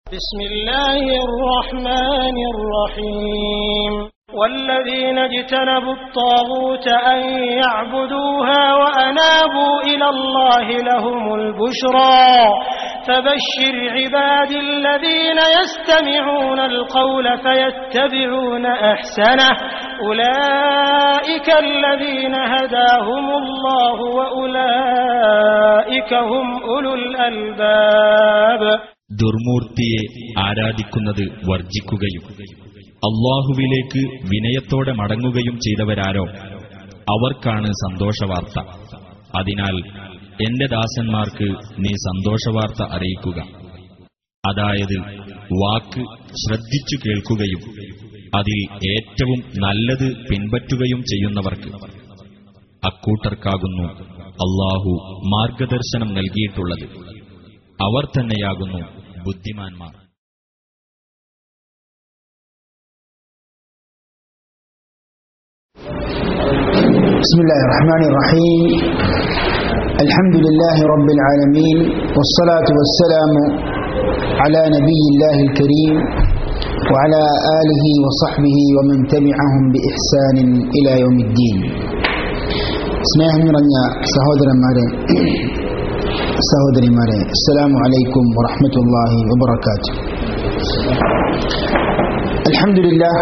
بسم الله الرحمن الرحيم والذين اجتنبوا الطاغوت أن يعبدوها وأنابوا إلى الله لهم البشرى فبشر عباد الذين يستمعون القول فيتبعون أحسنه أولئك الذين هداهم الله وأولئك هم أولو الألباب ദുർമൂർത്തിയെ ആരാധിക്കുന്നത് വർജിക്കുകയും അള്ളാഹുവിലേക്ക് വിനയത്തോടെ മടങ്ങുകയും ചെയ്തവരാരോ അവർക്കാണ് സന്തോഷവാർത്ത അതിനാൽ എന്റെ ദാസന്മാർക്ക് നീ സന്തോഷവാർത്ത അറിയിക്കുക അതായത് വാക്ക് ശ്രദ്ധിച്ചു കേൾക്കുകയും അതിൽ ഏറ്റവും നല്ലത് പിൻപറ്റുകയും ചെയ്യുന്നവർക്ക് അക്കൂട്ടർക്കാകുന്നു അള്ളാഹു മാർഗദർശനം നൽകിയിട്ടുള്ളത് അവർ തന്നെയാകുന്നു ബുദ്ധിമാന്മാർ بسم الله الرحمن الرحيم الحمد لله رب العالمين والصلاة والسلام على نبي الله الكريم وعلى آله وصحبه ومن تبعهم بإحسان إلى يوم الدين സ്നേഹം നിറഞ്ഞ സഹോദരന്മാരെ സഹോദരിമാരെ അസ്സലാമു അലൈക്കും വറഹ്മത്തുള്ളാഹി വബറകാതുഹു അൽഹംദുലില്ലാഹ്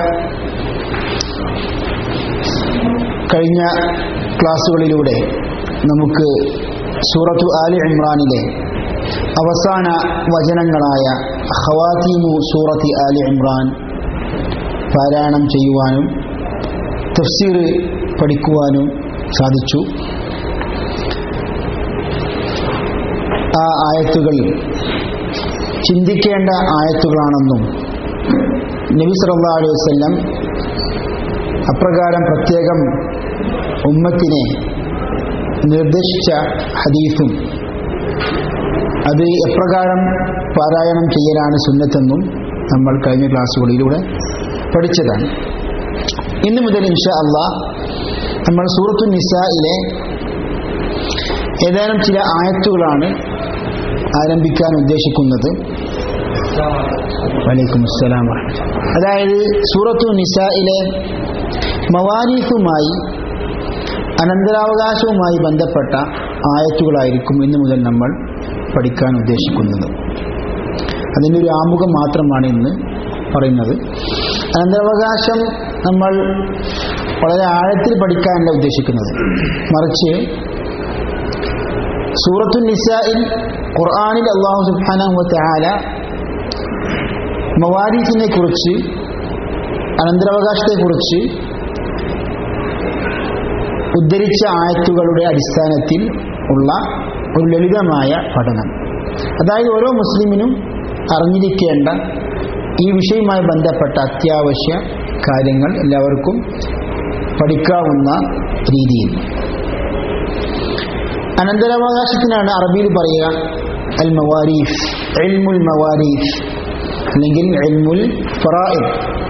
കഴിഞ്ഞ ക്ലാസ്സുകളിലൂടെ നമുക്ക് സൂറത്തു ആലി ഇമ്രാനിലെ അവസാന വചനങ്ങളായ ഖവാത്തീമു സൂറത്തി ആലി ഇമ്രാൻ പാരായണം ചെയ്യുവാനും തഫ്സീർ പഠിക്കുവാനും സാധിച്ചു ആ ആയത്തുകൾ ചിന്തിക്കേണ്ട ആയത്തുകളാണെന്നും നബി സല്ലല്ലാഹു അലൈഹി വസല്ലം അപ്രകാരം പ്രത്യേകം ഉമ്മത്തിനെ നിർദ്ദേശിച്ച ഹദീസും അത് എപ്രകാരം പാരായണം ചെയ്യലാണ് സുന്നത്തെന്നും നമ്മൾ കഴിഞ്ഞ ക്ലാസ്സുകളിലൂടെ പഠിച്ചതാണ് ഇന്നു മുതൽ ഇൻഷാ അള്ളാ നമ്മൾ സൂറത്തു നിസായിലെ ഏതാനും ചില ആയത്തുകളാണ് ആരംഭിക്കാൻ ഉദ്ദേശിക്കുന്നത് വലൈക്കും അസ്സലാം അതായത് സൂറത്തു നിസായിലെ മവാരീഫുമായി അനന്തരാവകാശവുമായി ബന്ധപ്പെട്ട ആയത്തുകളായിരിക്കും ഇന്നു മുതൽ നമ്മൾ പഠിക്കാൻ ഉദ്ദേശിക്കുന്നത് അതിൻ്റെ ഒരു ആമുഖം മാത്രമാണ് ഇന്ന് പറയുന്നത് അനന്തരാവകാശം നമ്മൾ വളരെ ആഴത്തിൽ പഠിക്കാനല്ല ഉദ്ദേശിക്കുന്നത് മറിച്ച് സൂറത്തു നിസായിൽ ഖുർആാനിൽ അള്ളാഹു സുബ്ഹാനഹു വതആല മവാരീസിനെ കുറിച്ച് അനന്തരാവകാശത്തെക്കുറിച്ച് ഉദ്ധരിച്ച ആയത്തുകളുടെ അടിസ്ഥാനത്തിൽ ഉള്ള ഒരു ലളിതമായ പഠനം അതായത് ഓരോ മുസ്ലിമിനും അറിഞ്ഞിരിക്കേണ്ട ഈ വിഷയവുമായി ബന്ധപ്പെട്ട അത്യാവശ്യ കാര്യങ്ങൾ എല്ലാവർക്കും പഠിക്കാവുന്ന രീതിയിൽ അനന്തരാവകാശത്തിനാണ് അറബിയിൽ പറയുക അൽ മവാരീഫ് എൽമുൽ മവാരീഫ് അല്ലെങ്കിൽ എൽമുൽ ഫറായിദ്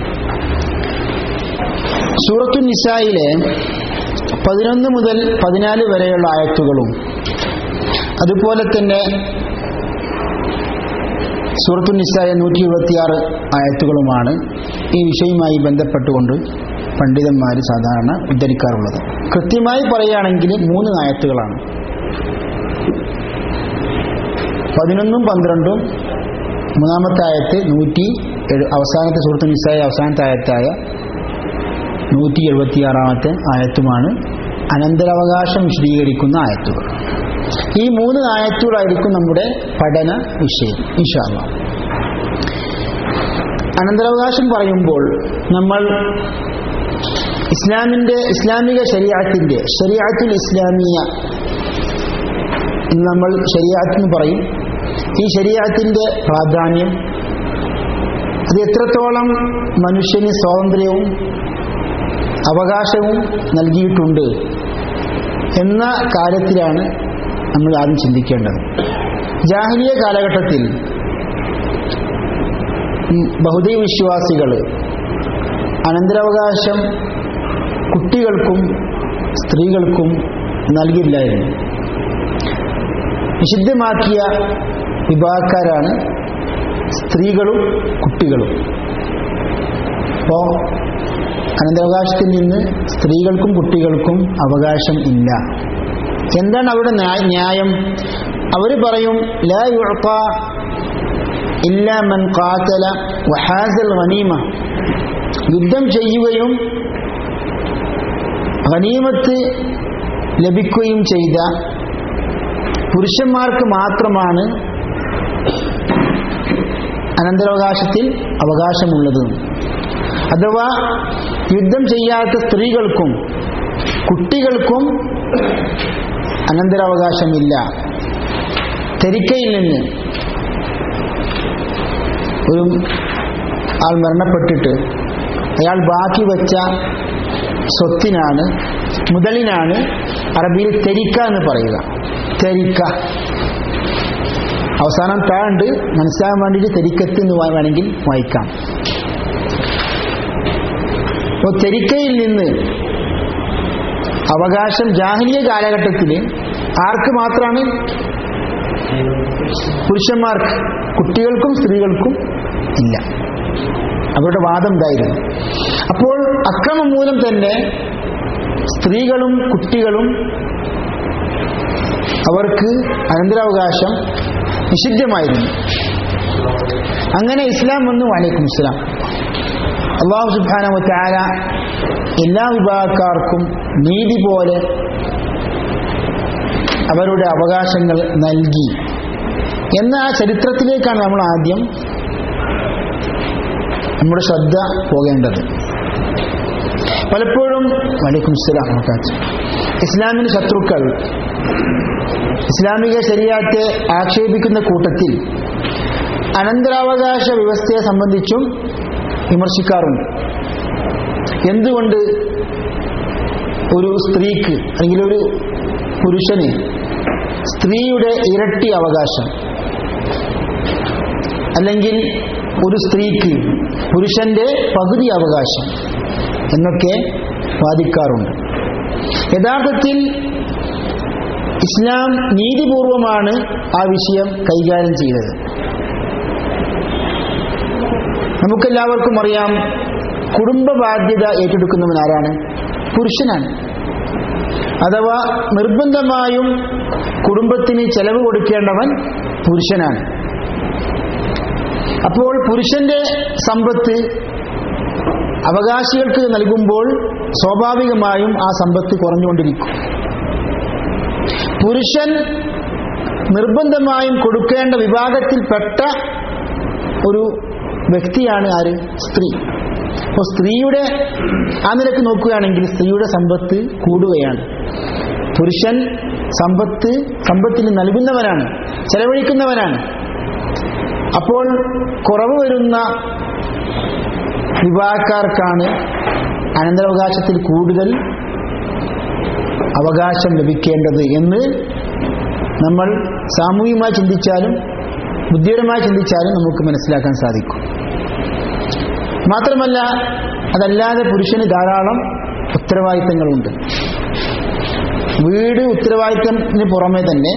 സൂറത്തു നിസായിലെ പതിനൊന്ന് മുതൽ പതിനാല് വരെയുള്ള ആയത്തുകളും അതുപോലെ തന്നെ സൂറത്തു നിസായ നൂറ്റി എഴുപത്തിയാറ് ആയത്തുകളുമാണ് ഈ വിഷയവുമായി ബന്ധപ്പെട്ടുകൊണ്ട് പണ്ഡിതന്മാർ സാധാരണ ഉദ്ധരിക്കാറുള്ളത് കൃത്യമായി പറയുകയാണെങ്കിൽ മൂന്ന് ആയത്തുകളാണ് പതിനൊന്നും പന്ത്രണ്ടും മൂന്നാമത്തെ ആയത്ത് നൂറ്റി അവസാനത്തെ സുഹൃത്തു നിസായ അവസാനത്തെ ആയത്തായ നൂറ്റി എഴുപത്തിയാറാമത്തെ ആയത്തുമാണ് അനന്തരാവകാശം വിശദീകരിക്കുന്ന ആയത്തുകൾ ഈ മൂന്ന് ആയത്തുകളായിരിക്കും നമ്മുടെ പഠന വിഷയം ഇൻഷാല്ല അനന്തരാവകാശം പറയുമ്പോൾ നമ്മൾ ഇസ്ലാമിൻ്റെ ഇസ്ലാമിക ശരീരത്തിൻ്റെ ശരീരത്തുൽ ഇസ്ലാമിയ എന്ന് നമ്മൾ ശരീരത്തിന് പറയും ഈ ശരീരത്തിൻ്റെ പ്രാധാന്യം അത് എത്രത്തോളം മനുഷ്യന് സ്വാതന്ത്ര്യവും അവകാശവും നൽകിയിട്ടുണ്ട് എന്ന കാര്യത്തിലാണ് നമ്മൾ ആദ്യം ചിന്തിക്കേണ്ടത് ജാഹ്ലിയ കാലഘട്ടത്തിൽ ബഹുദൈവ വിശ്വാസികൾ അനന്തരാവകാശം കുട്ടികൾക്കും സ്ത്രീകൾക്കും നൽകില്ലായിരുന്നു നിഷിദ്ധമാക്കിയ വിഭാഗക്കാരാണ് സ്ത്രീ സ്ത്രീകളും കുട്ടികളും അപ്പോൾ അനന്തരാവകാശത്തിൽ നിന്ന് സ്ത്രീകൾക്കും കുട്ടികൾക്കും അവകാശം ഇല്ല എന്താണ് അവരുടെ ന്യായ- ന്യായം അവർ പറയും ലാ യുഅ്ത ഇല്ല മൻ ഖാതല വഹാസൽ ഗനീമ യുദ്ധം ചെയ്യുകയും ഗനീമത്ത് ലഭിക്കുകയും ചെയ്ത പുരുഷന്മാർക്ക് മാത്രമാണ് അനന്തരാവകാശത്തിൽ അവകാശമുള്ളത് അഥവാ യുദ്ധം ചെയ്യാത്ത സ്ത്രീകൾക്കും കുട്ടികൾക്കും അനന്തരാവകാശമില്ല തെരിക്കയിൽ നിന്ന് ഒരു ആൾ മരണപ്പെട്ടിട്ട് അയാൾ ബാക്കി വെച്ച സ്വത്തിനാണ് മുതലിനാണ് അറബിയിൽ തെരിക്ക എന്ന് പറയുക തെരിക്ക അവസാനം താണ്ട് മനസ്സിലാകാൻ വേണ്ടിയിട്ട് തെരിക്കത്ത് എന്ന് വാ- വേണമെങ്കിൽ വായിക്കാം അപ്പോൾ തെരിക്കയിൽ നിന്ന് അവകാശം ജാഹിലിയ കാലഘട്ടത്തിൽ ആർക്ക് മാത്രമാണ് പുരുഷന്മാർക്ക് കുട്ടികൾക്കും സ്ത്രീകൾക്കും ഇല്ല അവരുടെ വാദം ഇതായിരുന്നു അപ്പോൾ അക്രമം മൂലം തന്നെ സ്ത്രീകളും കുട്ടികളും അവർക്ക് അനന്തരാവകാശം നിഷിദ്ധമായിരുന്നു അങ്ങനെ ഇസ്ലാം വന്നു വലൈക്കും ഇസ്ലാം അള്ളാഹു സുബാന ചാര എല്ലാ വിഭാഗക്കാർക്കും നീതി പോലെ അവരുടെ അവകാശങ്ങൾ നൽകി എന്ന ആ ചരിത്രത്തിലേക്കാണ് നമ്മൾ ആദ്യം നമ്മുടെ ശ്രദ്ധ പോകേണ്ടത് പലപ്പോഴും വലൈക്കും ഇസ്ലാം വബറകാത്ത്. ഇസ്ലാമിന് ശത്രുക്കൾ ഇസ്ലാമിക ശരിയാത്തെ ആക്ഷേപിക്കുന്ന കൂട്ടത്തിൽ അനന്തരാവകാശ വ്യവസ്ഥയെ സംബന്ധിച്ചും വിമർശിക്കാറുണ്ട് എന്തുകൊണ്ട് ഒരു സ്ത്രീക്ക് അല്ലെങ്കിൽ ഒരു പുരുഷന് സ്ത്രീയുടെ ഇരട്ടി അവകാശം അല്ലെങ്കിൽ ഒരു സ്ത്രീക്ക് പുരുഷന്റെ പകുതി അവകാശം എന്നൊക്കെ വാദിക്കാറുണ്ട് യഥാർത്ഥത്തിൽ ഇസ്ലാം നീതിപൂർവമാണ് ആ വിഷയം കൈകാര്യം ചെയ്തത് നമുക്കെല്ലാവർക്കും അറിയാം കുടുംബ ബാധ്യത ഏറ്റെടുക്കുന്നവൻ ആരാണ് പുരുഷനാണ് അഥവാ നിർബന്ധമായും കുടുംബത്തിന് ചെലവ് കൊടുക്കേണ്ടവൻ പുരുഷനാണ് അപ്പോൾ പുരുഷന്റെ സമ്പത്ത് അവകാശികൾക്ക് നൽകുമ്പോൾ സ്വാഭാവികമായും ആ സമ്പത്ത് കുറഞ്ഞുകൊണ്ടിരിക്കും പുരുഷൻ നിർബന്ധമായും കൊടുക്കേണ്ട വിഭാഗത്തിൽപ്പെട്ട ഒരു വ്യക്തിയാണ് ആര് സ്ത്രീ അപ്പോൾ സ്ത്രീയുടെ ആ നിലക്ക് നോക്കുകയാണെങ്കിൽ സ്ത്രീയുടെ സമ്പത്ത് കൂടുകയാണ് പുരുഷൻ സമ്പത്ത് സമ്പത്തിന് നൽകുന്നവനാണ് ചെലവഴിക്കുന്നവനാണ് അപ്പോൾ കുറവ് വരുന്ന വിവാഹക്കാർക്കാണ് അനന്തരാവകാശത്തിൽ കൂടുതൽ അവകാശം ലഭിക്കേണ്ടത് എന്ന് നമ്മൾ സാമൂഹികമായി ചിന്തിച്ചാലും ബുദ്ധിപരമായി ചിന്തിച്ചാലും നമുക്ക് മനസ്സിലാക്കാൻ സാധിക്കും മാത്രമല്ല അതല്ലാതെ പുരുഷന് ധാരാളം ഉത്തരവാദിത്തങ്ങളുണ്ട് വീട് ഉത്തരവാദിത്തത്തിന് പുറമെ തന്നെ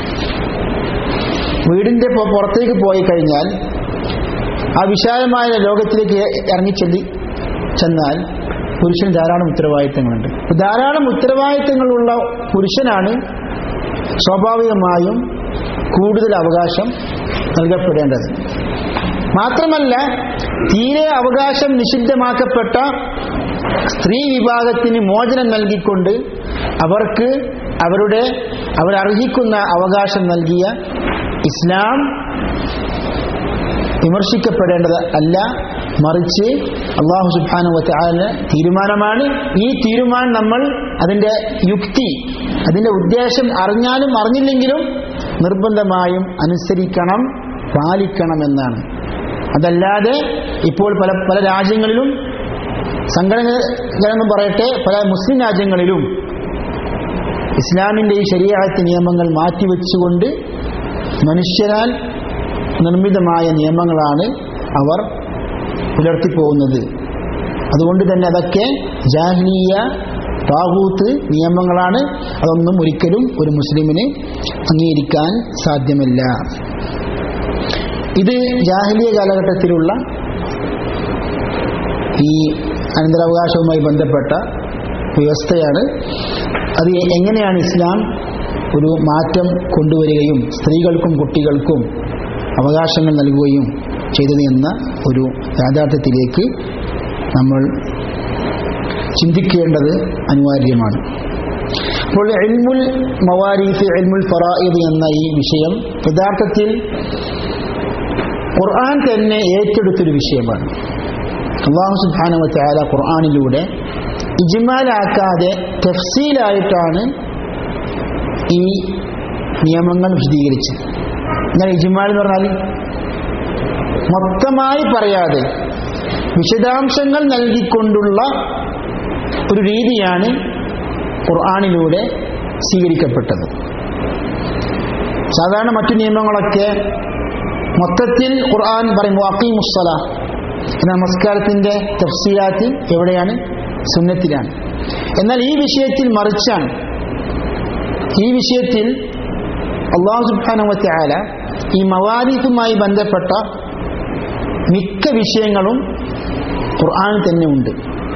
വീടിന്റെ പൊ- പുറത്തേക്ക് പോയി കഴിഞ്ഞാൽ ആ വിശാലമായ ലോകത്തിലേക്ക് ഇറങ്ങിച്ചെല്ലി ചെന്നാൽ പുരുഷന് ധാരാളം ഉത്തരവാദിത്തങ്ങളുണ്ട് അപ്പൊ ധാരാളം ഉത്തരവാദിത്തങ്ങളുള്ള പുരുഷനാണ് സ്വാഭാവികമായും കൂടുതൽ അവകാശം നൽകപ്പെടേണ്ടത് മാത്രമല്ല തീരെ അവകാശം നിഷിദ്ധമാക്കപ്പെട്ട സ്ത്രീ വിഭാഗത്തിന് മോചനം നൽകിക്കൊണ്ട് അവർക്ക് അവരുടെ അവരർഹിക്കുന്ന അവകാശം നൽകിയ ഇസ്ലാം വിമർശിക്കപ്പെടേണ്ടത് അല്ല മറിച്ച് അള്ളാഹു സുബാനു വല തീരുമാനമാണ് ഈ തീരുമാനം നമ്മൾ അതിൻ്റെ യുക്തി അതിൻ്റെ ഉദ്ദേശം അറിഞ്ഞാലും അറിഞ്ഞില്ലെങ്കിലും നിർബന്ധമായും അനുസരിക്കണം പാലിക്കണം എന്നാണ് അതല്ലാതെ ഇപ്പോൾ പല പല രാജ്യങ്ങളിലും സംഘടനകളെന്ന് പറയട്ടെ പല മുസ്ലിം രാജ്യങ്ങളിലും ഇസ്ലാമിൻ്റെ ഈ ശരിയാത്ത നിയമങ്ങൾ മാറ്റിവെച്ചുകൊണ്ട് മനുഷ്യരാൽ നിർമ്മിതമായ നിയമങ്ങളാണ് അവർ പുലർത്തിപ്പോകുന്നത് അതുകൊണ്ട് തന്നെ അതൊക്കെ ജാഹ്ലീയ താകൂത്ത് നിയമങ്ങളാണ് അതൊന്നും ഒരിക്കലും ഒരു മുസ്ലിമിന് അംഗീകരിക്കാൻ സാധ്യമല്ല ഇത് ജാഹിലിയ കാലഘട്ടത്തിലുള്ള ഈ അനന്തരാവകാശവുമായി ബന്ധപ്പെട്ട വ്യവസ്ഥയാണ് അത് എങ്ങനെയാണ് ഇസ്ലാം ഒരു മാറ്റം കൊണ്ടുവരികയും സ്ത്രീകൾക്കും കുട്ടികൾക്കും അവകാശങ്ങൾ നൽകുകയും ചെയ്തത് എന്ന ഒരു യാഥാർത്ഥ്യത്തിലേക്ക് നമ്മൾ ചിന്തിക്കേണ്ടത് അനിവാര്യമാണ് അപ്പോൾ എൽമുൽ മവാരീഫ് എൽമുൽ ഫറായിദ് എന്ന ഈ വിഷയം യഥാർത്ഥത്തിൽ ഖുർആൻ തന്നെ ഏറ്റെടുത്തൊരു വിഷയമാണ് അള്ളാഹു സുബ്ഹാനഹു വതആല ഖുർആനിലൂടെ ഇജ്മാലാക്കാതെ തഫ്സീലായിട്ടാണ് ഈ നിയമങ്ങൾ വിശദീകരിച്ചത് എന്നാൽ ഇജ്മാൽ എന്ന് പറഞ്ഞാൽ മൊത്തമായി പറയാതെ വിശദാംശങ്ങൾ നൽകിക്കൊണ്ടുള്ള ഒരു രീതിയാണ് ഖുർആാനിലൂടെ സ്വീകരിക്കപ്പെട്ടത് സാധാരണ മറ്റു നിയമങ്ങളൊക്കെ മൊത്തത്തിൽ ഖുർആൻ പറയും വാക്കി മുസ്സല എന്ന നമസ്കാരത്തിന്റെ തഫ്സീലാത്ത് എവിടെയാണ് സുന്നത്തിലാണ് എന്നാൽ ഈ വിഷയത്തിൽ മറിച്ചാണ് ഈ വിഷയത്തിൽ അള്ളാഹു സുബ്ഹാനഹു ആല ഈ മവാരീഫുമായി ബന്ധപ്പെട്ട മിക്ക വിഷയങ്ങളും ഖുർആനിൽ തന്നെ ഉണ്ട്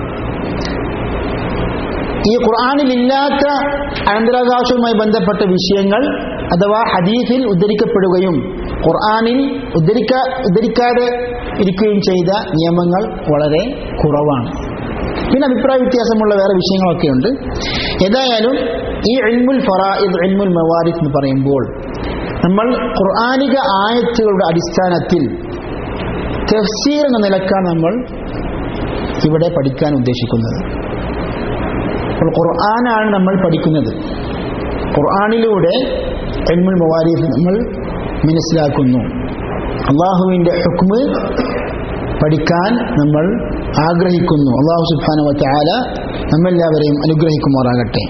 ഈ ഖുർആാനിലില്ലാത്ത അനന്തരാകാശവുമായി ബന്ധപ്പെട്ട വിഷയങ്ങൾ അഥവാ ഹദീഫിൽ ഉദ്ധരിക്കപ്പെടുകയും ഖുർആാനിൽ ഉദ്ധരിക്ക ഉദ്ധരിക്കാതെ ഇരിക്കുകയും ചെയ്ത നിയമങ്ങൾ വളരെ കുറവാണ് പിന്നെ അഭിപ്രായ വ്യത്യാസമുള്ള വേറെ വിഷയങ്ങളൊക്കെ ഉണ്ട് ഏതായാലും ഈ എൽമുൽ ഫറായിദ് എൽമുൽ മവാരിദ് എന്ന് പറയുമ്പോൾ നമ്മൾ ഖുർആാനിക ആയത്തുകളുടെ അടിസ്ഥാനത്തിൽ തഫ്സീർ എന്ന നിലക്കാണ് നമ്മൾ ഇവിടെ പഠിക്കാൻ ഉദ്ദേശിക്കുന്നത് അപ്പോൾ ഖുർആനാണ് നമ്മൾ പഠിക്കുന്നത് ഖുർആാനിലൂടെ എൽമുൽ മവാരിഫ് നമ്മൾ മനസ്സിലാക്കുന്നു അള്ളാഹുവിൻ്റെ ഹുക്മ് പഠിക്കാൻ നമ്മൾ ആഗ്രഹിക്കുന്നു അള്ളാഹു സുബാന വറ്റാല നമ്മെല്ലാവരെയും അനുഗ്രഹിക്കുമാറാകട്ടെ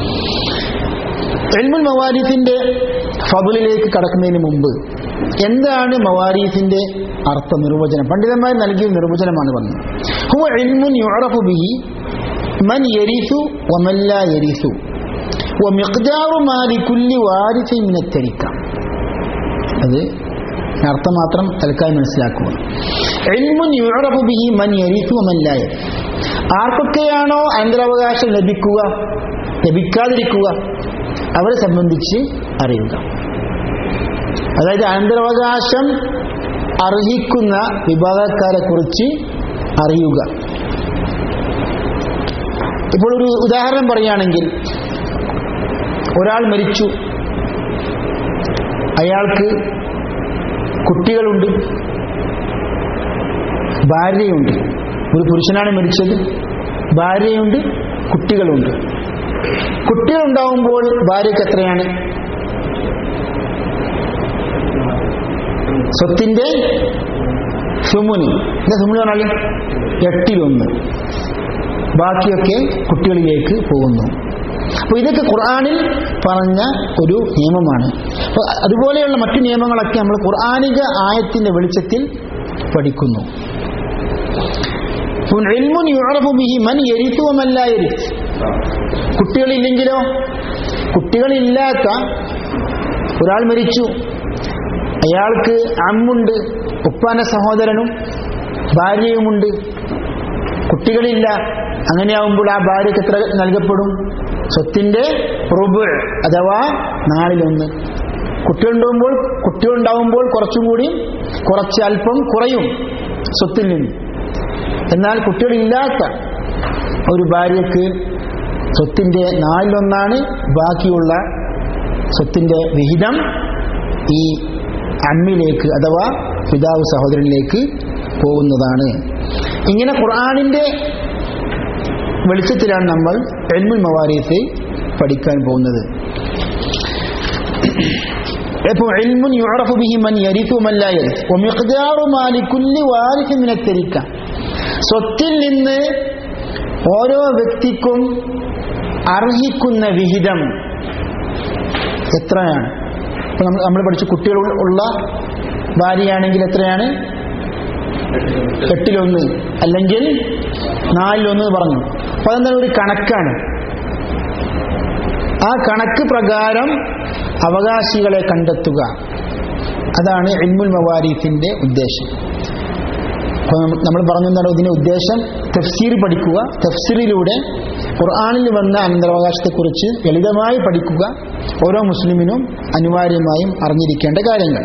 എൽമുൽ മവാരിഫിന്റെ ഫബുലിലേക്ക് കടക്കുന്നതിന് മുമ്പ് എന്താണ് മവാരീഫിന്റെ അർത്ഥ നിർവചനം പണ്ഡിതന്മാർ നൽകിയ നിർവചനമാണ് പറഞ്ഞത് ഹുവ ഇൽമുൻ യുഅറഫു ബിഹി മൻ യരിസു വമൻ ലാ യരിസു വമിഖ്ദാറു മാ ലികുല്ലി വാരിസിൻ മിന തരിക്ക അത് അർത്ഥം മാത്രം തൽക്കാലം മനസ്സിലാക്കുക ഇൽമുൻ യുഅറഫു ബിഹി മൻ യരിസു വമൻ ലാ യരിസു ആർക്കൊക്കെയാണോ അനന്തരാവകാശം ലഭിക്കുക ലഭിക്കാതിരിക്കുക അവരെ സംബന്ധിച്ച് അറിയുക അതായത് അനന്തരാവകാശം അർഹിക്കുന്ന വിഭാഗക്കാരെ കുറിച്ച് അറിയുക ഇപ്പോൾ ഒരു ഉദാഹരണം പറയുകയാണെങ്കിൽ ഒരാൾ മരിച്ചു അയാൾക്ക് കുട്ടികളുണ്ട് ഭാര്യയുണ്ട് ഒരു പുരുഷനാണ് മരിച്ചത് ഭാര്യയുണ്ട് കുട്ടികളുണ്ട് കുട്ടികളുണ്ടാവുമ്പോൾ ഭാര്യയ്ക്ക് എത്രയാണ് സ്വത്തിന്റെ സുമുനി എന്താ സുമുനി പറഞ്ഞാൽ എട്ടിലൊന്ന് ബാക്കിയൊക്കെ കുട്ടികളിലേക്ക് പോകുന്നു അപ്പോൾ ഇതൊക്കെ ഖുർആാനിൽ പറഞ്ഞ ഒരു നിയമമാണ് അപ്പോൾ അതുപോലെയുള്ള മറ്റു നിയമങ്ങളൊക്കെ നമ്മൾ ഖുർആാനിക ആയത്തിന്റെ വെളിച്ചത്തിൽ പഠിക്കുന്നു ഇൽമുൻ യുഅറഫു ബിഹി മൻ യരിസു വമൻ ലാ യരിസ് കുട്ടികളില്ലെങ്കിലോ കുട്ടികളില്ലാത്ത ഒരാൾ മരിച്ചു അയാൾക്ക് അമ്മുണ്ട് ഉപ്പാന സഹോദരനും ഭാര്യയുമുണ്ട് കുട്ടികളില്ല അങ്ങനെയാവുമ്പോൾ ആ ഭാര്യയ്ക്ക് എത്ര നൽകപ്പെടും സ്വത്തിന്റെ റുബ് അഥവാ നാലിലൊന്ന് കുട്ടികളുണ്ടാവുമ്പോൾ കുട്ടികളുണ്ടാവുമ്പോൾ കുറച്ചും കൂടി കുറച്ച് അല്പം കുറയും സ്വത്തിൽ നിന്ന് എന്നാൽ കുട്ടികളില്ലാത്ത ഒരു ഭാര്യയ്ക്ക് സ്വത്തിന്റെ നാലിലൊന്നാണ് ബാക്കിയുള്ള സ്വത്തിന്റെ വിഹിതം ഈ അമ്മിലേക്ക് അഥവാ പിതാവ് സഹോദരനിലേക്ക് പോകുന്നതാണ് ഇങ്ങനെ ഖുർആാനിന്റെ വെളിച്ചത്തിലാണ് നമ്മൾ എൽമുൽ മവാരീത്തെ പഠിക്കാൻ പോകുന്നത് ഇപ്പോൾ ഇൽമുൻ യുഅറഫു ബിഹി മൻ യരിസു മൻ ലാ യരിസ് വമിഖ്ദാറു മാ ലികുല്ലി വാരിസിൻ മിന തരിക്ക സ്വത്തിൽ നിന്ന് ഓരോ വ്യക്തിക്കും അർഹിക്കുന്ന വിഹിതം എത്രയാണ് ഇപ്പൊ നമ്മൾ നമ്മൾ പഠിച്ച കുട്ടികൾ ഉള്ള ഭാര്യയാണെങ്കിൽ എത്രയാണ് എട്ടിലൊന്ന് അല്ലെങ്കിൽ നാലിലൊന്ന് പറഞ്ഞു അപ്പൊ അതെന്താണ് ഒരു കണക്കാണ് ആ കണക്ക് പ്രകാരം അവകാശികളെ കണ്ടെത്തുക അതാണ് ഇൽമുൽ മവാരീഫിന്റെ ഉദ്ദേശം അപ്പോൾ നമ്മൾ പറഞ്ഞു എന്താണ് ഇതിന്റെ ഉദ്ദേശം തഫ്സീർ പഠിക്കുക തഫ്സീറിലൂടെ ഖുർആാനിൽ വന്ന അനന്തരാവകാശത്തെക്കുറിച്ച് ലളിതമായി പഠിക്കുക ഓരോ മുസ്ലിമിനും അനിവാര്യമായും അറിഞ്ഞിരിക്കേണ്ട കാര്യങ്ങൾ